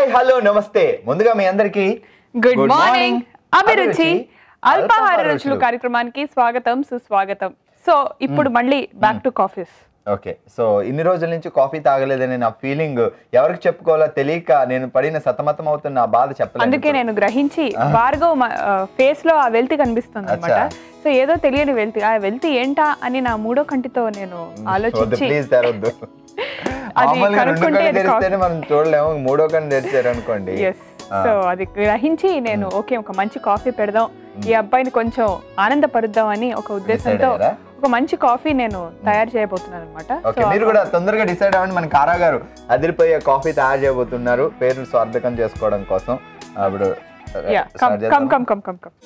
Hello నమస్తే ముందుగా మీ అందరికి గుడ్ మార్నింగ్ అభిరుచి అభిరుచి, అల్పాహార అల్పాహార రుచులు రుచులు. కార్యక్రమానికి స్వాగతం సుస్వాగతం సో ఇప్పుడు మళ్ళీ back to coffees okay so ఇన్ని రోజుల నుంచి కాఫీ తాగలేదని నా ఫీలింగ్ ఎవరికి చెప్పుకోవాలో తెలియక నేను పడిన సతమతం అవుతున్న ఆ బాధ చెప్పలేదు అందుకే నేను గ్రహించి భార్గవ్ ఫేస్ లో ఆ వెల్తి కనిపిస్తుంది అనమాట అచ్చా. సో ఏదో తెలియని వెల్తి ఆ వెల్తి ఏంటా అని నా మూడో కంటితో నేను ఆలోచించి ప్లీజ్ తెరవద్దు అది మామూలుగా రెండు కనుక్కుంటే కళ్ళు అది తెరిస్తేనే మనం చూడలేము మూడో కన్ను తెరిచారు అనుకోండి ఎస్ సో అది గ్రహించి నేను ఓకే ఒక మంచి కాఫీ పెడదాం ఈ అబ్బాయిని కొంచెం ఆనందపరుద్దాం అని ఒక ఉద్దేశంతో అయ్యారా? ఒక మంచి కాఫీ నేను తయారు చేయబోతున్నాను అనమాట ఓకే మీరు కూడా తొందరగా డిసైడ్ అవ్వండి మన కారా గారు అదిరిపోయే కాఫీ తయారు చేయబోతున్నారు పేరు స్వార్థకం చేసుకోవడం కోసం అప్పుడు యా start కమ్ చేద్దామా? Come come come come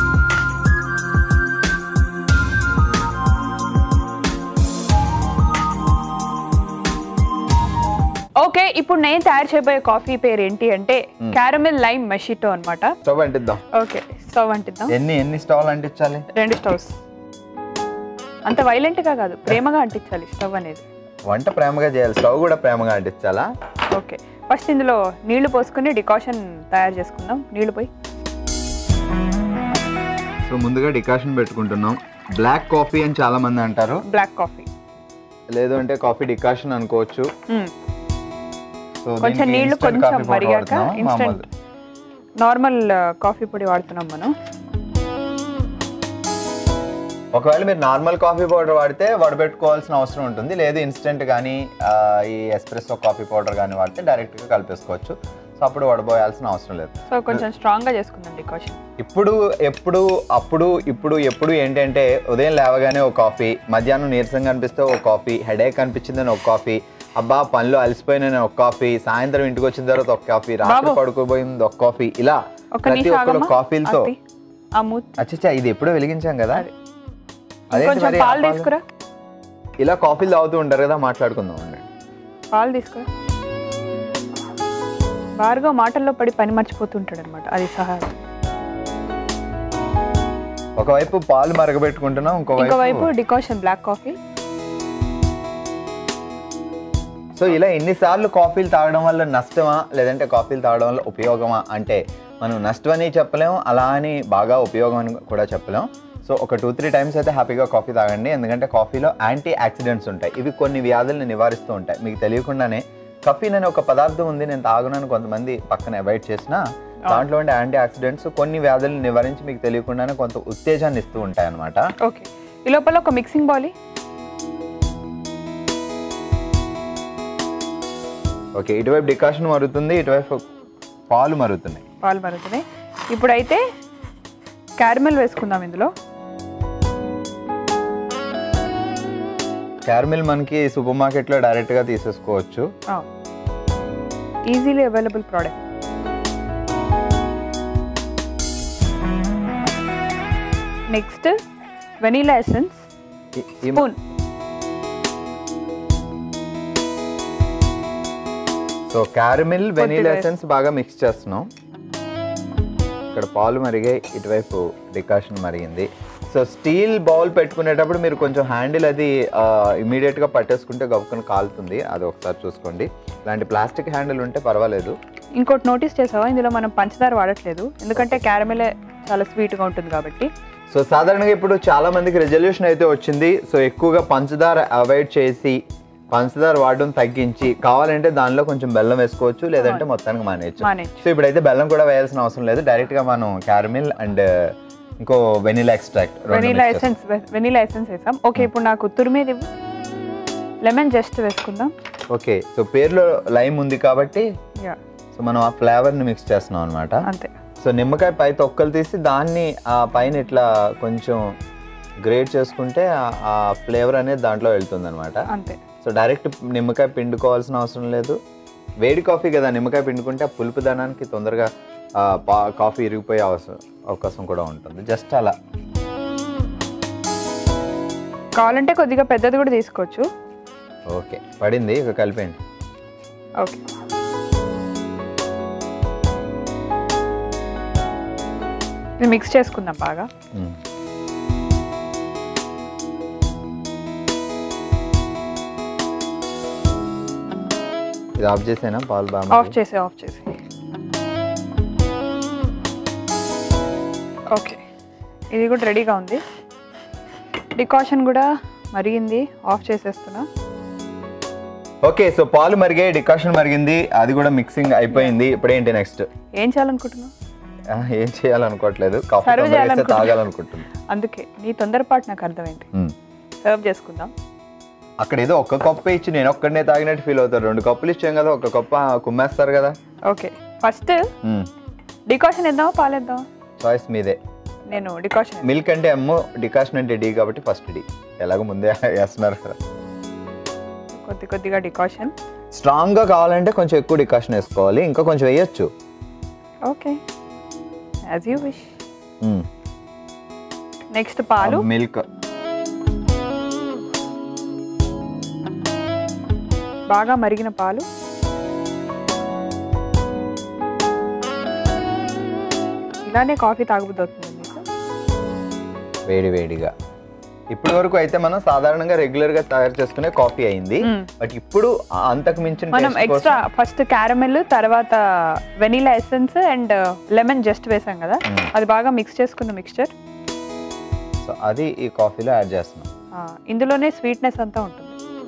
okay ఇప్పుడు నేను తయారు చేయబోయే కాఫీ పేరు ఏంటి అంటే క్యారమెల్ లైమ్ మెషిటో అన్నమాట స్టవ్ అంటిద్దాం ఓకే స్టవ్ అంటిద్దాం ఎన్ని ఎన్ని స్టవ్లు అంటించాలి రెండు స్టవ్స్ అంత వైలెంట్ గా కాదు ప్రేమగా అంటించాలి స్టవ్ అనేది వంట ప్రేమగా చేయాలి స్టవ్ కూడా ప్రేమగా అంటించాలా ఓకే ఫస్ట్ ఇందులో నీళ్లు పోసుకుని డికాషన్ తయారు చేసుకుందాం నీళ్లు పోయి సో ముందుగా డికాషన్ పెట్టుకుంటున్నాం బ్లాక్ కాఫీ అని చాలా మంది అంటారు బ్లాక్ కాఫీ లేదు అంటే కాఫీ డికాషన్ అనుకోవచ్చు సో కొంచెం దీనికి నీళ్లు instant కొంచెం coffee powder మరిగాక వాడుతున్నాం, ఇన్స్టెంట్ మామూలు. నార్మల్ కాఫీ పొడి వాడుతున్నాం మనం ఒకవేళ మీరు నార్మల్ కాఫీ పౌడర్ వాడితే వడబెట్టుకోవాల్సిన అవసరం ఉంటుంది లేదు ఇన్స్టెంట్ కానీ ఆ, ఈ ఎస్ప్రెస్సో కాఫీ పౌడర్ కానీ వాడితే డైరెక్ట్గా కలిపేసుకోవచ్చు సో అప్పుడు వడబోయాల్సిన అవసరం లేదు సో కొంచెం స్ట్రాంగ్ గా చేసుకుందాం డికాషన్ ఇప్పుడు ఎప్పుడు అప్పుడు ఇప్పుడు ఎప్పుడు ఏంటంటే ఉదయం లేవగానే ఒక కాఫీ మధ్యాహ్నం నీరసంగా అనిపిస్తే ఒక కాఫీ హెడేక్ అనిపించిందని ఒక కాఫీ అబ్బా పనిలో అలసిపోయిన ఒక కాఫీ సాయంత్రం ఇంటికి వచ్చిన తర్వాత ఒక కాఫీ రాత్రి బాబు. పడుకోబోయింది ఒక కాఫీ ఇలా ఒక ప్రతి నిమిషం ఒక్కరు ఆగమ్మా. కాఫీలతో అత్తి. ఆ మూత్ అచ్చచ్చా ఇది ఎప్పుడో వెలిగించాం కదా అది. అదేంటి కొంచెం మరి ఆ పాలు పాలు? తీసుకురా ఇలా కాఫీలు తాగుతూ ఉంటారు కదా మాట్లాడుకుందాం అండి పాలు తీసుకురా భార్గవ్ మాటల్లో పడి పని మర్చిపోతుంటాడు అనమాట అది సహా ఒకవైపు పాలు మరగబెట్టుకుంటున్నాం ఇంకోవైపు ఇంకోవైపు డికాషన్ బ్లాక్ కాఫీ సో ఇలా ఎన్నిసార్లు కాఫీలు తాగడం వల్ల నష్టమా లేదంటే కాఫీలు తాగడం వల్ల ఉపయోగమా అంటే మనం నష్టం అని చెప్పలేం అలా అని బాగా ఉపయోగం అని కూడా చెప్పలేం సో ఒక టూ త్రీ టైమ్స్ అయితే హ్యాపీగా కాఫీ తాగండి ఎందుకంటే కాఫీలో యాంటీ ఆక్సిడెంట్స్ ఉంటాయి ఇవి కొన్ని వ్యాధులను నివారిస్తూ ఉంటాయి మీకు తెలియకుండానే కఫీన్ అనే ఒక పదార్థం ఉంది నేను తాగునని కొంతమంది పక్కన అవాయిడ్ చేసినా దాంట్లో ఉండే యాంటీ ఆక్సిడెంట్స్ కొన్ని వ్యాధులను నివారించి మీకు తెలియకుండానే కొంత ఉత్తేజాన్ని ఇస్తూ ఉంటాయి అనమాట ఓకే ఈ లోపల ఒక మిక్సింగ్ బౌల్ ఓకే ఇటువైపు డికాషన్ మరుగుతుంది ఇటువైపు పాలు మరుగుతున్నాయి పాలు మరుగుతున్నాయి ఇప్పుడైతే క్యారమెల్ వేసుకుందాం ఇందులో క్యారమిల్ మనకి సూపర్ మార్కెట్లో డైరెక్ట్గా తీసేసుకోవచ్చు easily available product next vanilla essence ఈ- ఈ- స్పూన్ సో క్యారమిల్ వెనీలా కొద్దిగా ఎసెన్స్ బాగా మిక్స్ చేస్తున్నాం ఇక్కడ పాలు మరిగాయి ఇటువైపు డికాషన్ మరిగింది సో స్టీల్ బౌల్ పెట్టుకునేటప్పుడు మీరు కొంచెం హ్యాండిల్ అది ఇమీడియట్గా పట్టేసుకుంటే గబుక్కుని కాలుతుంది అది ఒకసారి చూసుకోండి ఇలాంటి ప్లాస్టిక్ హ్యాండిల్ ఉంటే పర్వాలేదు ఇంకోటి నోటీస్ చేసావా ఇందులో మనం పంచదార వాడట్లేదు ఎందుకంటే క్యారమెలే చాలా స్వీట్గా ఉంటుంది కాబట్టి సో సాధారణంగా ఇప్పుడు చాలా మందికి రెజల్యూషన్ అయితే వచ్చింది సో ఎక్కువగా పంచదార అవాయిడ్ చేసి పంచదార వాడడం తగ్గించి కావాలంటే దానిలో కొంచెం బెల్లం వేసుకోవచ్చు లేదంటే మొత్తానికి మానేయచ్చు మానేయచ్చు. సో ఇప్పుడైతే బెల్లం కూడా వేయాల్సిన అవసరం లేదు డైరెక్ట్ గా మనం క్యారమిల్ అండ్ ఇంకో vanilla extract vanilla essence vanilla essence వేసాం ఓకే ఇప్పుడు నాకు తురిమేది లెమన్ జస్ట్ వేసుకుందాం ఓకే సో పేరులో లైమ్ ఉంది కాబట్టి యా సో మనం ఆ ఫ్లేవర్ ని మిక్స్ చేస్తున్నాం అనమాట అంతే సో నిమ్మకాయ పై తొక్కలు తీసి దాన్ని ఆ పైన ఇట్లా కొంచెం గ్రేట్ చేసుకుంటే ఆ- ఆ ఫ్లేవర్ అనేది దాంట్లో వెళ్తుంది అనమాట అంతే సో డైరెక్ట్ నిమ్మకాయ పిండుకోవాల్సిన అవసరం లేదు వేడి కాఫీ కదా నిమ్మకాయ పిండుకుంటే ఆ పులుపు దనానికి తొందరగా ఆ, పా- కాఫీ ఇరిగిపోయే అవసరం అవకాశం కూడా ఉంటుంది జస్ట్ అలా కావాలంటే కొద్దిగా పెద్దది కూడా తీసుకోవచ్చు ఓకే పడింది ఇక కలిపేయండి ఓకే ఇది మిక్స్ చేసుకుందాం బాగా మ్మ్. ఇది ఆఫ్ చేసేనా పాలు బాగా ఆఫ్ చేసి ఆఫ్ చేసి ఓకే ఇది కూడా రెడీగా ఉంది డికాషన్ కూడా మరిగింది ఆఫ్ చేసేస్తున్నా ఓకే సో పాలు మరిగాయి డికాషన్ మరిగింది అది కూడా మిక్సింగ్ అయిపోయింది ఇప్పుడేంటి నెక్స్ట్ ఏం చేయాలనుకుంటున్నావు ఏం చేయాలనుకోవట్లేదు కాఫీ Serve తొందరగా ఇస్తే చేయాలనుకుంటున్నా. తాగాలనుకుంటున్నా అందుకే నీ తొందరపాటు నాకు అర్థమైంది మ్మ్. సర్వ్ చేసుకుందాం అక్కడ ఏదో ఒక్క కప్పు ఇచ్చి నేను ఒక్కడనే తాగినట్టు ఫీల్ అవుతారు రెండు కప్పులు ఇచ్చాం కదా ఒక కప్పు ఆ, కుమ్మేస్తారు కదా ఓకే ఫస్ట్ డికాషన్ వేద్దామా పాలు వేద్దామా చాయిస్ మీదే నేను డికాషన్ మిల్క్ అంటే ఎమ్ డికాషన్ అంటే డి కాబట్టి ఫస్ట్ డి ఎలాగో ముందే వేస్తున్నారు కదా కొద్ది కొద్దిగా డికాషన్ స్ట్రాంగ్ గా కావాలంటే కొంచెం ఎక్కువ డికాషన్ వేసుకోవాలి ఇంకా కొంచెం వేయొచ్చు okay as you wish next పాలు మిల్క్ బాగా మరిగిన పాలు ఇలానే కాఫీ తాగబుద్ది అవుతుంది మీకు వేడి వేడిగా ఇప్పటి వరకు అయితే మనం సాధారణంగా రెగ్యులర్ గా తయారు చేసుకునే కాఫీ అయింది మ్మ్. బట్ ఇప్పుడు ఆ అంతకు మించిన మనం taste ఎక్స్ట్రా కోసం- ఫస్ట్ క్యారమెల్ తర్వాత vanilla essence and lemon just వేసాం కదా మ్మ్. అది బాగా మిక్స్ చేసుకున్న మిక్స్చర్ సో అది ఈ కాఫీలో యాడ్ చేస్తున్నాం ఇందులోనే స్వీట్నెస్ అంతా ఉంటుంది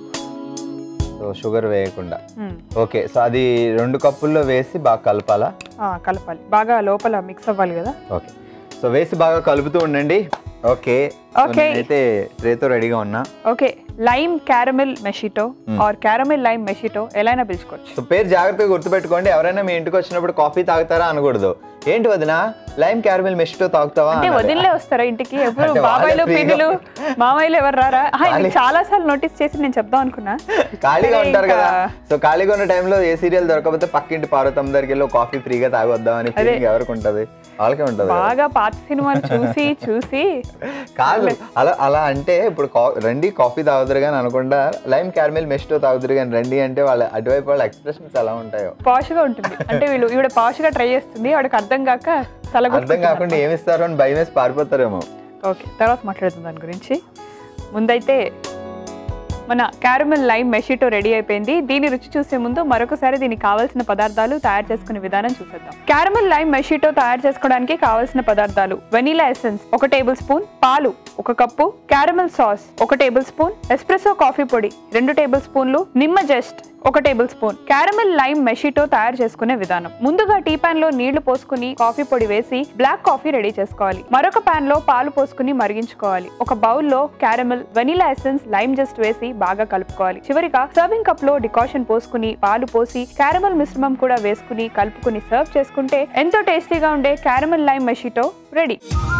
సో షుగర్ వేయకుండా మ్మ్. ఓకే సో అది రెండు కప్పుల్లో వేసి బాగా కలపాలా ఆ, కలపాలి బాగా లోపల మిక్స్ అవ్వాలి కదా ఓకే సో వేసి బాగా కలుపుతూ ఉండండి ఓకే Okay. అయితే ట్రేతో రెడీగా ఉన్నా okay lime caramel mojito hmm. Or caramel lime mojito ఎలా అయినా పిలుచుకోవచ్చు సో పేరు జాగ్రత్తగా గుర్తుపెట్టుకోండి ఎవరైనా మీ ఇంటికి వచ్చినప్పుడు కాఫీ తాగుతారా అనకూడదు ఏంటి వదిన లైమ్ క్యారమిల్ మెస్టో తాగుతావా అంటే అనాలి. వదిలే వస్తారా ఇంటికి ఎప్పుడు అంటే వాళ్ళే బాబాయ్లు free గా- పిన్నులు మామయ్యలు ఎవరు రారా ఆహా, ఇది ఖాళీ- చాలా సార్లు నోటీస్ చేసి నేను చెప్దాం అనుకున్నా ఖాళీగా సరే, ఉంటారు కదా ఇంకా- సో ఖాళీగా ఉన్న టైంలో ఏ సీరియల్ దొరకకపోతే పక్కింటి పార్వతమ్మ దగ్గరికి వెళ్ళి కాఫీ ఫ్రీగా తాగొద్దాం అని ఫీలింగ్ ఎవరికి ఉంటది వాళ్ళకే ఉంటది కదా. బాగా పాత సినిమాలు చూసి చూసి కాదు అలా అలా అంటే ఇప్పుడు కా- రండి కాఫీ తాగుతారు కానీ అనకుండా లైమ్ క్యారమిల్ మెస్టో తాగుతారు కానీ రండి అంటే వాళ్ళ అటువైపు వాళ్ళ ఎక్స్ప్రెషన్స్ ఎలా ఉంటాయో పాష్ గా ఉంటుంది అంటే వీళ్ళు ఈవిడ పాష్ గా ట్రై చేస్తుంది వాడికి అర్థం కాక అర్థం కాకుండా ఏమి ఇస్తారో అని భయం వేసి పారిపోతారేమో ఓకే తర్వాత మాట్లాడుతుంది దాని గురించి ముందైతే మన క్యారమెల్ లైమ్ మెషిటో రెడీ అయిపోయింది దీని రుచి చూసే ముందు మరొకసారి దీనికి కావాల్సిన పదార్థాలు తయారు చేసుకునే విధానం చూసేద్దాం క్యారమెల్ లైమ్ మెషిటో తయారు చేసుకోవడానికి కావాల్సిన పదార్థాలు వెనీలా ఎసెన్స్ ఒక టేబుల్ స్పూన్ పాలు ఒక కప్పు క్యారమెల్ సాస్ ఒక టేబుల్ స్పూన్ ఎస్ప్రెసో కాఫీ పొడి రెండు టేబుల్ స్పూన్లు నిమ్మ జస్ట్ ఒక tablespoon caramel lime mojito తయారు చేసుకునే విధానం ముందుగా టీ పాన్ లో నీళ్లు పోసుకుని కాఫీ పొడి వేసి బ్లాక్ కాఫీ రెడీ చేసుకోవాలి మరొక పాన్ లో పాలు పోసుకుని మరిగించుకోవాలి ఒక బౌల్ లో caramel vanilla essence lime just వేసి బాగా కలుపుకోవాలి చివరిగా సర్వింగ్ కప్ లో డికాషన్ పోసుకుని పాలు పోసి క్యారమెల్ మిశ్రమం కూడా వేసుకుని కలుపుకుని సర్వ్ చేసుకుంటే ఎంతో టేస్టీగా ఉండే క్యారమెల్ లైమ్ మెషిటో రెడీ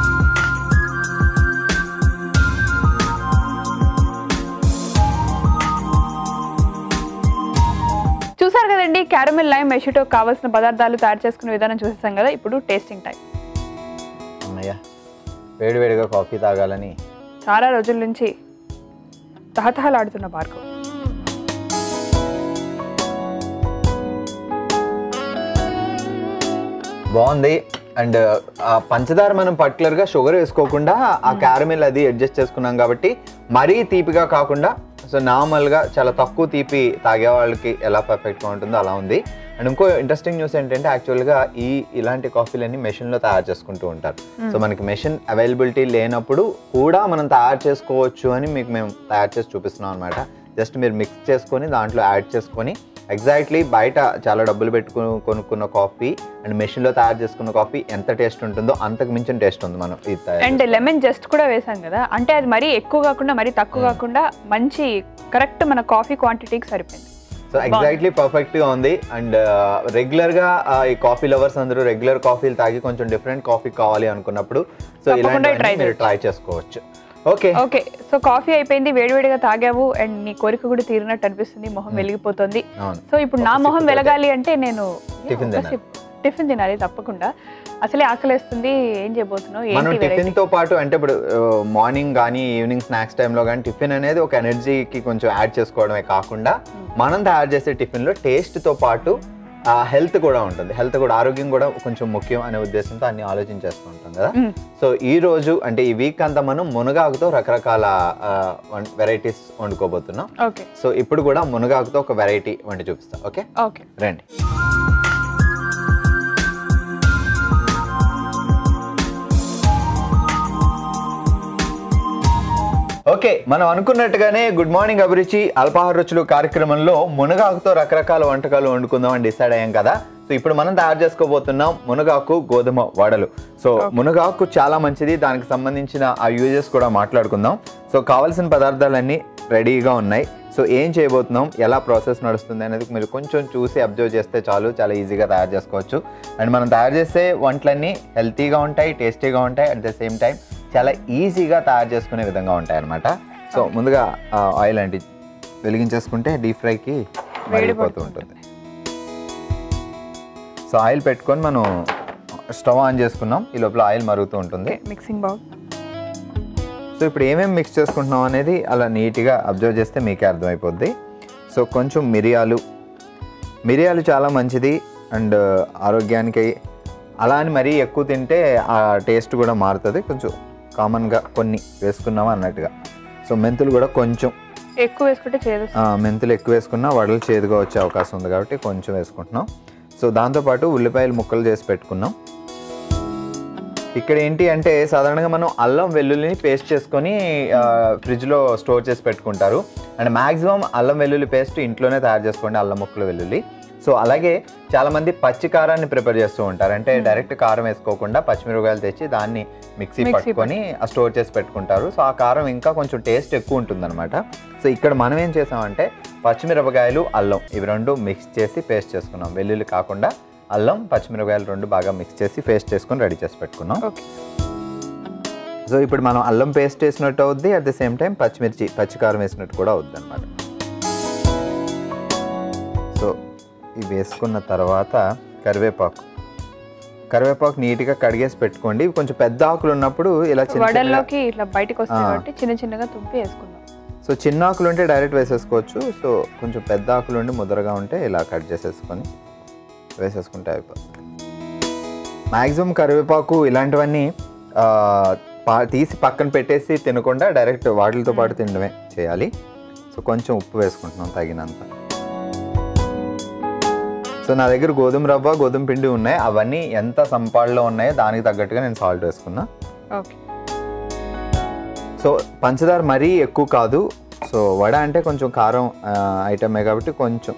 చూసారు కదండి క్యారమెల్ లైమ్ మెషిటో కావాల్సిన పదార్థాలు తయారు చేసుకునే విధానం చూసేసాం కదా ఇప్పుడు టేస్టింగ్ టైం అమ్మయ్య వేడివేడిగా కాఫీ తాగాలని చాలా రోజుల నుంచి తహతహలాడుతున్న భార్గవ్ బాగుంది అండ్ ఆ పంచదార మనం పర్టికులర్ గా షుగర్ వేసుకోకుండా ఆ క్యారమిల్ అది అడ్జస్ట్ చేసుకున్నాం కాబట్టి మరీ తీపిగా కాకుండా సో నార్మల్ గా చాలా తక్కువ తీపి తాగే వాళ్ళకి ఎలా పర్ఫెక్ట్ గా ఉంటుందో అలా ఉంది అండ్ ఇంకో ఇంట్రెస్టింగ్ న్యూస్ ఏంటంటే యాక్చువల్ గా ఈ ఇలాంటి కాఫీలన్నీ మెషిన్ లో తయారు చేసుకుంటూ ఉంటారు సో మనకి మెషిన్ అవైలబిలిటీ లేనప్పుడు కూడా మనం తయారు చేసుకోవచ్చు అని మీకు మేము తయారు చేసి చూపిస్తున్నాం అనమాట జస్ట్ మీరు మిక్స్ చేసుకొని దాంట్లో యాడ్ చేసుకొని ఎగ్జాక్ట్లీ బయట చాలా డబ్బులు పెట్టుకుని కొనుక్కున్న కాఫీ అండ్ మెషిన్లో తయారు చేసుకున్న కాఫీ ఎంత టేస్ట్ ఉంటుందో అంతకు మించిన టేస్ట్ ఉంది మనం ఇది తయారు అండ్ లెమన్ జస్ట్ కూడా వేసాం కదా అంటే అది మరీ ఎక్కువ కాకుండా మరీ తక్కువ కాకుండా మంచి కరెక్ట్ మన కాఫీ క్వాంటిటీకి సరిపోయింది సో ఎగ్జాక్ట్లీ పర్ఫెక్ట్ గా ఉంది అండ్ రెగ్యులర్ గా ఆ, ఈ కాఫీ లవర్స్ అందరూ రెగ్యులర్ కాఫీలు తాగి కొంచెం డిఫరెంట్ కాఫీ కావాలి అనుకున్నప్పుడు సో తప్పకుండా ఇలాంటి try మీరు ట్రై చేసుకోవచ్చు ఓకే ఓకే సో కాఫీ అయిపోయింది వేడివేడిగా తాగావు అండ్ నీ కోరిక కూడా తీరినట్టు అనిపిస్తుంది మొహం వెలిగిపోతుంది అవును సో ఇప్పుడు నా ఒక మొహం sip వెలగాలి అంటే నేను Tiffin ఒక తినాలి. sip టిఫిన్ తినాలి తప్పకుండా అసలే ఆకలేస్తుంది ఏం చేయబోతున్నావు మనం ఏంటి టిఫిన్ variety? తో పాటు అంటే ఇప్పుడు మార్నింగ్ కానీ ఈవినింగ్ స్నాక్స్ టైంలో కానీ టిఫిన్ అనేది ఒక ఎనర్జీకి కొంచెం యాడ్ చేసుకోవడమే కాకుండా మనం తయారు చేసే టిఫిన్లో టేస్ట్తో పాటు హెల్త్ కూడా ఉంటుంది హెల్త్ కూడా ఆరోగ్యం కూడా కొంచెం ముఖ్యం అనే ఉద్దేశంతో అన్ని ఆలోచించేస్తూ ఉంటాం కదా మ్మ్. సో ఈ రోజు అంటే ఈ వీక్ అంతా మనం మునగాకుతో రకరకాల వెరైటీస్ వండుకోబోతున్నాం ఓకే సో ఇప్పుడు కూడా మునగాకుతో ఒక వెరైటీ వండి చూపిస్తాం ఓకే ఓకే రండి ఓకే మనం అనుకున్నట్టుగానే గుడ్ మార్నింగ్ అభిరుచి అల్పాహార రుచులు కార్యక్రమంలో మునగాకుతో రకరకాల వంటకాలు వండుకుందాం అని డిసైడ్ అయ్యాం కదా సో ఇప్పుడు మనం తయారు చేసుకోబోతున్నాం మునగాకు గోధుమ వడలు సో మునగాకు చాలా మంచిది దానికి సంబంధించిన ఆ యూజెస్ కూడా మాట్లాడుకుందాం సో కావాల్సిన పదార్థాలన్నీ రెడీగా ఉన్నాయి సో ఏం చేయబోతున్నాం ఎలా ప్రాసెస్ నడుస్తుంది అనేది మీరు కొంచెం చూసి అబ్జర్వ్ చేస్తే చాలు చాలా ఈజీగా తయారు చేసుకోవచ్చు అండ్ మనం తయారు చేసే వంటలన్నీ హెల్తీగా ఉంటాయి టేస్టీగా ఉంటాయి అట్ ద సేమ్ టైం చాలా ఈజీగా తయారు చేసుకునే విధంగా ఉంటాయి అన్నమాట సో ముందుగా ఆయిల్ అంటే వెలిగించేసుకుంటే డీప్ ఫ్రైకి వేడిపోతూ ఉంటుంది సో ఆయిల్ పెట్టుకొని మనం స్టవ్ ఆన్ చేసుకున్నాం ఈ లోపల ఆయిల్ మరుగుతూ ఉంటుంది మిక్సింగ్ బౌల్ సో ఇప్పుడు ఏమేమి మిక్స్ చేసుకుంటున్నాం అనేది అలా నీట్గా అబ్జర్వ్ చేస్తే మీకే అర్థమైపోద్ది సో కొంచెం మిరియాలు మిరియాలు చాలా మంచిది అండ్ ఆరోగ్యానికి అలా అని మరీ ఎక్కువ తింటే ఆ టేస్ట్ కూడా మారుతుంది కొంచెం కామన్గా కొన్ని వేసుకున్నాం అన్నట్టుగా సో మెంతులు కూడా కొంచెం ఎక్కువ వేసుకుంటే చేదు ఆ, మెంతులు ఎక్కువ వేసుకున్నా వడలు చేదుగా వచ్చే అవకాశం ఉంది కాబట్టి కొంచెం వేసుకుంటున్నాం సో దాంతోపాటు ఉల్లిపాయలు ముక్కలు చేసి పెట్టుకున్నాం ఇక్కడ ఏంటి అంటే సాధారణంగా మనం అల్లం వెల్లుల్లిని పేస్ట్ చేసుకొని ఆ, ఫ్రిడ్జ్లో స్టోర్ చేసి పెట్టుకుంటారు అండ్ మ్యాక్సిమం అల్లం వెల్లుల్లి పేస్ట్ ఇంట్లోనే తయారు చేసుకోండి అల్లం ముక్కలు వెల్లుల్లి సో అలాగే చాలామంది పచ్చి కారాన్ని ప్రిపేర్ చేస్తూ ఉంటారు అంటే డైరెక్ట్ కారం వేసుకోకుండా పచ్చిమిరపకాయలు తెచ్చి దాన్ని మిక్సీ మిక్సీ పట్టుకొని ఆ స్టోర్ చేసి పెట్టుకుంటారు సో ఆ కారం ఇంకా కొంచెం టేస్ట్ ఎక్కువ ఉంటుందన్నమాట సో ఇక్కడ మనం ఏం చేసామంటే పచ్చిమిరపకాయలు అల్లం ఇవి రెండు మిక్స్ చేసి పేస్ట్ చేసుకున్నాం వెల్లుల్లి కాకుండా అల్లం పచ్చిమిరపకాయలు రెండు బాగా మిక్స్ చేసి పేస్ట్ చేసుకొని రెడీ చేసి పెట్టుకున్నాం ఓకే సో ఇప్పుడు మనం అల్లం పేస్ట్ వేసినట్టు అవుద్ది అట్ ద సేమ్ టైం పచ్చిమిర్చి పచ్చికారం వేసినట్టు కూడా అవుద్ది అనమాట సో ఇవి వేసుకున్న తర్వాత కరివేపాకు కరివేపాకు నీట్గా కడిగేసి పెట్టుకోండి ఇవి కొంచెం పెద్ద ఆకులు ఉన్నప్పుడు ఇలా చిన్న చిన్నగా- వడల్లోకి ఇట్లా బయటకు వస్తాయి ఆ. కాబట్టి చిన్న చిన్నగా తుంపి వేసుకుందాం సో చిన్న ఆకులు ఉంటే డైరెక్ట్ వేసేసుకోవచ్చు సో కొంచెం పెద్ద ఆకులు ఉండి ముదరగా ఉంటే ఇలా కట్ చేసేసుకొని వేసేసుకుంటే అయిపోతుంది మ్యాక్సిమం కరివేపాకు ఇలాంటివన్నీ ఆ, పా- తీసి పక్కన పెట్టేసి తినకుండా డైరెక్ట్ వాటితో పాటు తినడమే చేయాలి సో కొంచెం ఉప్పు వేసుకుంటున్నాం తగినంత సో నా దగ్గర గోధుమ రవ్వ గోధుమ పిండి ఉన్నాయి అవన్నీ ఎంత సంపాడులో ఉన్నాయో దానికి తగ్గట్టుగా నేను సాల్ట్ వేసుకున్నా ఓకే సో పంచదార మరీ ఎక్కువ కాదు సో వడ అంటే కొంచెం కారం ఐటమే కాబట్టి కొంచెం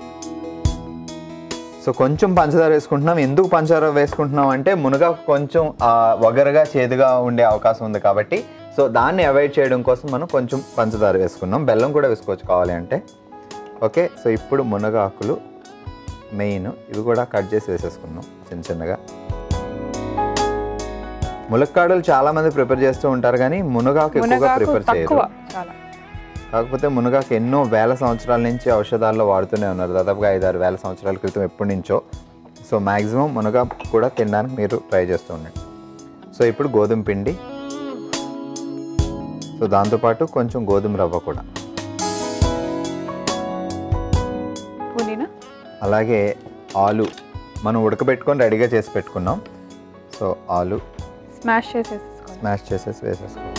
సో కొంచెం పంచదార వేసుకుంటున్నాం ఎందుకు పంచదార వేసుకుంటున్నాం అంటే మునగ కొంచెం ఆ, వగరగా చేదుగా ఉండే అవకాశం ఉంది కాబట్టి సో దాన్ని అవాయిడ్ చేయడం కోసం మనం కొంచెం పంచదార వేసుకున్నాం బెల్లం కూడా వేసుకోవచ్చు కావాలి అంటే ఓకే సో ఇప్పుడు మునగాకులు మెయిన్ ఇవి కూడా కట్ చేసి వేసేసుకున్నాం చిన్న చిన్నగా ములక్కాడలు చాలా మంది ప్రిపేర్ చేస్తూ ఉంటారు కానీ మునగాకు ఎక్కువగా మునగాకు ప్రిపేర్ తక్కువ చేయరు చాలా కాకపోతే మునగాకు ఎన్నో వేల సంవత్సరాల నుంచి ఔషధాల్లో వాడుతూనే ఉన్నారు దాదాపుగా ఐదారు వేల సంవత్సరాల క్రితం ఎప్పటి నుంచో సో మ్యాక్సిమం మునగాకు కూడా తినడానికి మీరు ట్రై చేస్తూ ఉండండి సో ఇప్పుడు గోధుమ పిండి సో దాంతోపాటు కొంచెం గోధుమ రవ్వ కూడా పుదీనా అలాగే ఆలు మనం ఉడకబెట్టుకొని రెడీగా చేసి పెట్టుకున్నాం సో ఆలు స్మాష్ చేసేసుకోవాలి స్మాష్ చేసేసి వేసేసుకోవాలి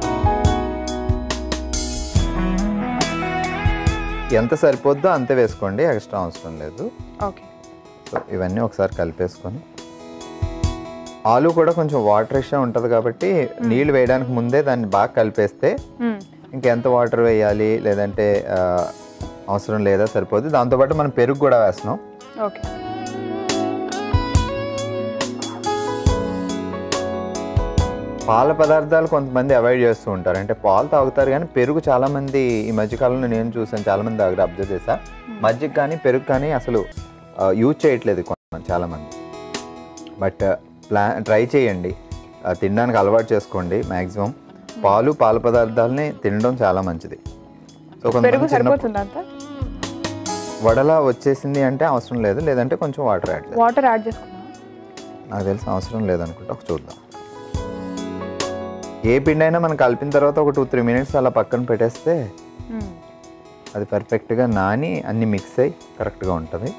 ఎంత సరిపోద్దో అంతే వేసుకోండి ఎక్స్ట్రా అవసరం లేదు ఓకే సో ఇవన్నీ ఒకసారి కలిపేసుకొని ఆలు కూడా కొంచెం వాటరిష్గా ఉంటుంది కాబట్టి నీళ్ళు వేయడానికి ముందే దాన్ని బాగా కలిపేస్తే మ్మ్. ఇంకెంత వాటర్ వేయాలి లేదంటే ఆ, అవసరం లేదా సరిపోద్ది దాంతోపాటు మనం పెరుగు కూడా వేస్తున్నాం ఓకే పాల పదార్థాలు కొంతమంది అవాయిడ్ చేస్తూ ఉంటారు అంటే పాలు తాగుతారు కానీ పెరుగు చాలా మంది ఈ మధ్యకాలంలో నేను చూసాను చాలా మంది దగ్గర అబ్జర్వ్ చేశా మజ్జిగ కానీ పెరుగు కానీ అసలు యూజ్ చేయట్లేదు కొంతమంది చాలా మంది బట్ ప్లా ట్రై చేయండి ఆ, తినడానికి అలవాటు చేసుకోండి మ్యాక్సిమం పాలు పాల పదార్థాలని తినడం చాలా మంచిది సో పెరుగు కొంతమంది చిన్న సరిపోతుంది అంత వడలా వచ్చేసింది అంటే అవసరం లేదు లేదంటే కొంచెం వాటర్ యాడ్ చేయాలి వాటర్ యాడ్ చేసుకున్నాం నాకు తెలిసి అవసరం లేదనుకుంటా ఒక చూద్దాం ఏ పిండి అయినా మనం కలిపిన తర్వాత ఒక టూ త్రీ మినిట్స్ అలా పక్కన పెట్టేస్తే మ్మ్. అది పర్ఫెక్ట్గా నాని అన్ని మిక్స్ అయ్యి కరెక్ట్గా ఉంటుంది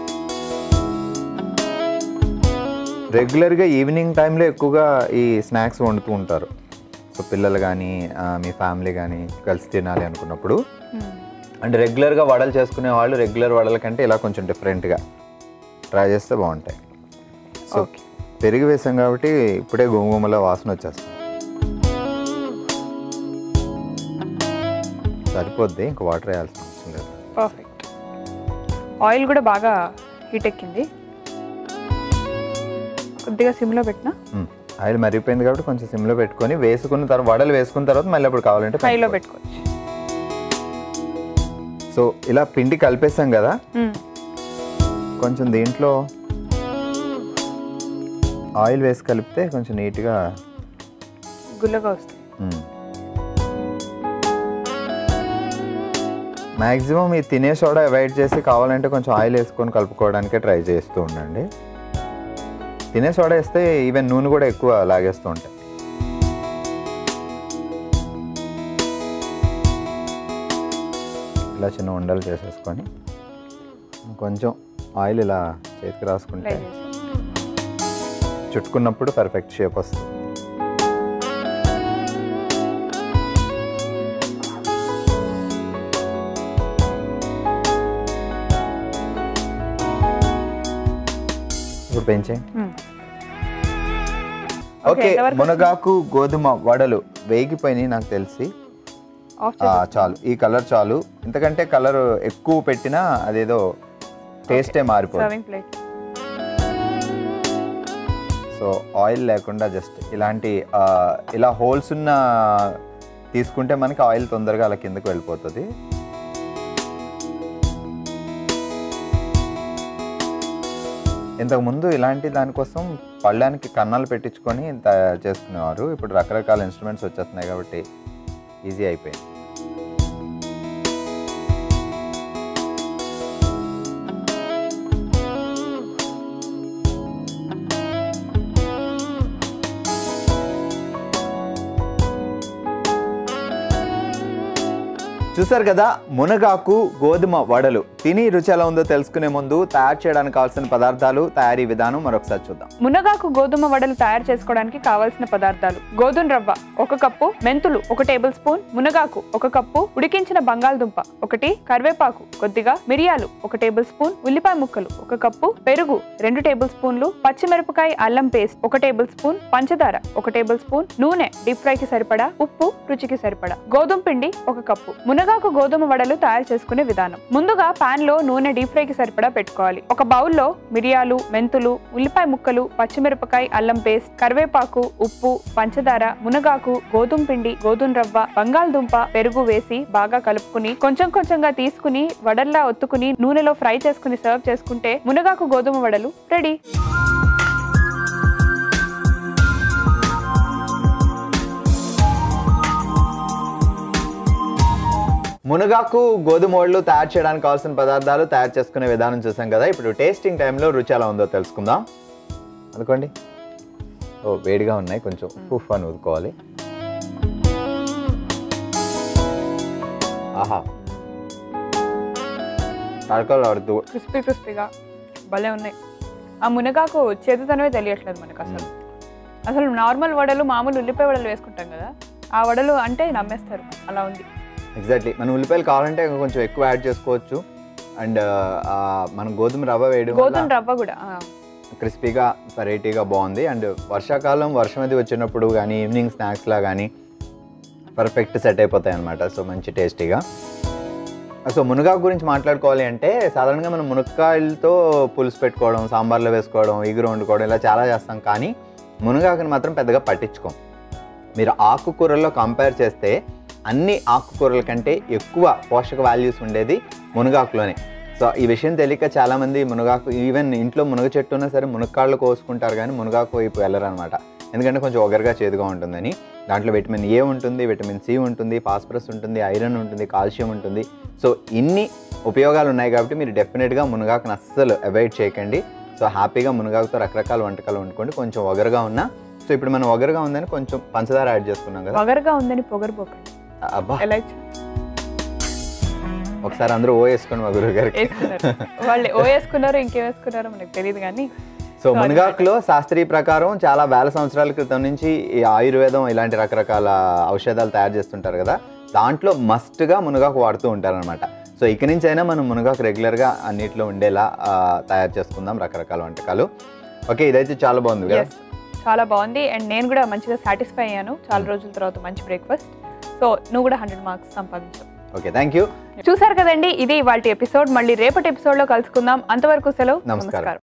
రెగ్యులర్గా ఈవినింగ్ టైంలో ఎక్కువగా ఈ స్నాక్స్ వండుతూ ఉంటారు సో పిల్లలు కానీ మీ ఫ్యామిలీ కానీ కలిసి తినాలి అనుకున్నప్పుడు మ్మ్. అంటే రెగ్యులర్గా వడలు చేసుకునే వాళ్ళు రెగ్యులర్ వడల కంటే ఇలా కొంచెం డిఫరెంట్గా ట్రై చేస్తే బాగుంటాయి సో ఓకే పెరుగు వేసాం కాబట్టి ఇప్పుడే గుమగుమల వాసన వచ్చేస్తుంది సరిపోద్ది ఇంకా వాటర్ వేయాల్సిన అవసరం లేదు పర్ఫెక్ట్ ఆయిల్ కూడా బాగా హీట్ ఎక్కింది కొద్దిగా సిమ్లో పెట్టిన మ్మ్. ఆయిల్ మరిగిపోయింది కాబట్టి కొంచెం సిమ్లో పెట్టుకొని వేసుకున్న తర్వాత వడలు వేసుకున్న తర్వాత మళ్ళీ అప్పుడు కావాలంటే హైలో పెట్టుకోవచ్చు. పెట్టుకోవచ్చు సో ఇలా పిండి కలిపేసాం కదా మ్మ్. కొంచెం దీంట్లో ఆయిల్ వేసి కలిపితే కొంచెం నీట్గా గుల్లగా వస్తుంది మ్యాక్సిమం ఈ తినే సోడా అవాయిడ్ చేసి కావాలంటే కొంచెం ఆయిల్ వేసుకొని కలుపుకోవడానికే ట్రై చేస్తూ ఉండండి తినే సోడా వేస్తే ఈవెన్ నూనె కూడా ఎక్కువ లాగేస్తూ ఉంటాయి ఇలా చిన్న ఉండలు చేసేసుకొని కొంచెం ఆయిల్ ఇలా చేతికి రాసుకుంటే ఫ్రై చేసి చుట్టుకున్నప్పుడు పర్ఫెక్ట్ షేప్ వస్తుంది ఇప్పుడు పెంచే మ్మ్. ఓకే ఎంతవరకు మునగాకు గోధుమ వడలు వేగిపోయినాయి నాకు తెలిసి ఆఫ్ ఆ, చాలు ఈ కలర్ చాలు ఎందుకంటే కలర్ ఎక్కువ పెట్టినా అదేదో టేస్టే మారిపోతుంది సర్వింగ్ ప్లేట్ సో ఆయిల్ లేకుండా జస్ట్ ఇలాంటి ఆ, ఇలా హోల్స్ ఉన్న తీసుకుంటే మనకి ఆయిల్ తొందరగా అలా కిందకి వెళ్ళిపోతుంది ఇంతకుముందు ఇలాంటి దానికోసం పళ్ళానికి కన్నాలు పెట్టించుకొని తయారు చేసుకునేవారు ఇప్పుడు రకరకాల ఇన్స్ట్రుమెంట్స్ వచ్చేస్తున్నాయి కాబట్టి ఈజీ అయిపోయింది చూసారు కదా మునగాకు గోధుమ వడలు తిని రుచి ఎలా ఉందో తెలుసుకునే ముందు తయారు చేయడానికి కావాల్సిన పదార్థాలు తయారీ విధానం మరొకసారి చూద్దాం మునగాకు గోధుమ వడలు తయారు చేసుకోవడానికి కావాల్సిన పదార్థాలు గోధుమ రవ్వ ఒక కప్పు మెంతులు ఒక టేబుల్ స్పూన్ మునగాకు ఒక కప్పు ఉడికించిన బంగాళదుంప ఒకటి కరివేపాకు కొద్దిగా మిరియాలు ఒక టేబుల్ స్పూన్ ఉల్లిపాయ ముక్కలు ఒక కప్పు పెరుగు రెండు టేబుల్ స్పూన్లు పచ్చిమిరపకాయ అల్లం పేస్ట్ ఒక టేబుల్ స్పూన్ పంచదార ఒక టేబుల్ స్పూన్ నూనె డీప్ ఫ్రై కి సరిపడా ఉప్పు రుచికి సరిపడా గోధుమ పిండి ఒక కప్పు మునగాకు గోధుమ వడలు తయారు చేసుకునే విధానం ముందుగా పాన్ లో నూనె డీప్ ఫ్రై కి సరిపడా పెట్టుకోవాలి ఒక బౌల్లో మిరియాలు మెంతులు ఉల్లిపాయ ముక్కలు పచ్చిమిరపకాయ అల్లం పేస్ట్ కరివేపాకు ఉప్పు పంచదార మునగాకు గోధుమ పిండి గోధుమ రవ్వ బంగాళదుంప పెరుగు వేసి బాగా కలుపుకుని కొంచెం కొంచెంగా తీసుకుని వడల్లా ఒత్తుకుని నూనెలో ఫ్రై చేసుకుని సర్వ్ చేసుకుంటే మునగాకు గోధుమ వడలు రెడీ మునగాకు గోధుమ వడలు తయారు చేయడానికి కావాల్సిన పదార్థాలు తయారు చేసుకునే విధానం చూసాం కదా ఇప్పుడు టేస్టింగ్ టైంలో రుచి ఎలా ఉందో తెలుసుకుందాం అనుకోండి ఓ వేడిగా ఉన్నాయి కొంచెం ఉఫ్ అని ఊదుకోవాలి ఆహా తడకలు ఆడుతూ క్రిస్పీ క్రిస్పీగా భలే ఉన్నాయి ఆ మునగాకు చేతుతనమే తెలియట్లేదు మనకు అసలు అసలు నార్మల్ వడలు మామూలు ఉల్లిపాయ వడలు వేసుకుంటాం కదా ఆ వడలు అంటే నమ్మేస్తారు అలా ఉంది ఎగ్జాక్ట్లీ మనం ఉల్లిపాయలు కావాలంటే ఇంకా కొంచెం ఎక్కువ యాడ్ చేసుకోవచ్చు అండ్ మనం గోధుమ రవ్వ వేయడం వల్ల గోధుమ రవ్వ కూడా ఆ, క్రిస్పీగా వెరైటీగా బాగుంది అండ్ వర్షాకాలం వర్షం అది వచ్చినప్పుడు కానీ ఈవినింగ్ స్నాక్స్లా కానీ పర్ఫెక్ట్ సెట్ అయిపోతాయి అనమాట సో మంచి టేస్టీగా సో మునగాకు గురించి మాట్లాడుకోవాలి అంటే సాధారణంగా మనం మునక్కాయలతో పులుసు పెట్టుకోవడం సాంబార్లో వేసుకోవడం ఎగురు వండుకోవడం ఇలా చాలా చేస్తాం కానీ మునగాకుని మాత్రం పెద్దగా పట్టించుకోం మీరు ఆకుకూరల్లో కంపేర్ చేస్తే అన్ని ఆకుకూరల కంటే ఎక్కువ పోషక వాల్యూస్ ఉండేది మునగాకులోనే సో ఈ విషయం తెలియక చాలామంది మునగాకు ఈవెన్ ఇంట్లో మునగ చెట్టు ఉన్నా సరే మునక్కాళ్ళు కోసుకుంటారు కానీ మునగాకు వైపు వెళ్ళరనమాట ఎందుకంటే కొంచెం ఒగరుగా చేదుగా ఉంటుందని దాంట్లో విటమిన్ ఏ ఉంటుంది విటమిన్ సి ఉంటుంది ఫాస్ఫరస్ ఉంటుంది ఐరన్ ఉంటుంది కాల్షియం ఉంటుంది సో ఇన్ని ఉపయోగాలు ఉన్నాయి కాబట్టి మీరు డెఫినెట్గా మునగాకుని అస్సలు అవాయిడ్ చేయకండి సో హ్యాపీగా మునగాకుతో రకరకాల వంటకాలు వండుకోండి కొంచెం ఒగరుగా ఉన్నా సో ఇప్పుడు మనం ఒగరుగా ఉందని కొంచెం పంచదార యాడ్ చేసుకున్నాం కదా వగరుగా ఉందని పొగరుపోకండి అబ్బా ఎలా ఇచ్చారు? ఒకసారి అందరూ ఓ వేసుకోండి మా గురువు గారికి వేసుకున్నారు వాళ్ళు ఓ వేసుకున్నారో ఇంకేం వేసుకున్నారో మనకు తెలియదు కానీ సో మునగాకులో శాస్త్రీయ ప్రకారం చాలా వేల సంవత్సరాల క్రితం నుంచి ఈ ఆయుర్వేదం ఇలాంటి రకరకాల ఔషధాలు తయారు చేస్తుంటారు కదా దాంట్లో మస్ట్గా మునగాకు వాడుతూ ఉంటారనమాట సో ఇక నుంచి అయినా మనం మునగాకు రెగ్యులర్గా అన్నిట్లో ఉండేలా ఆ, తయారు చేసుకుందాం రకరకాల వంటకాలు ఓకే ఇదైతే చాలా బాగుంది కదా Yes. చాలా బాగుంది అండ్ నేను కూడా మంచిగా సాటిస్ఫై అయ్యాను చాలా రోజుల తర్వాత మంచి బ్రేక్ఫాస్ట్ సో నువ్వు కూడా హండ్రెడ్ మార్క్స్ సంపాదించావు ఓకే థ్యాంక్ యూ చూసారు కదండి ఇది ఇవాళ ఎపిసోడ్ మళ్ళీ రేపటి ఎపిసోడ్ లో కలుసుకుందాం అంతవరకు సెలవు నమస్కారం. నమస్కారం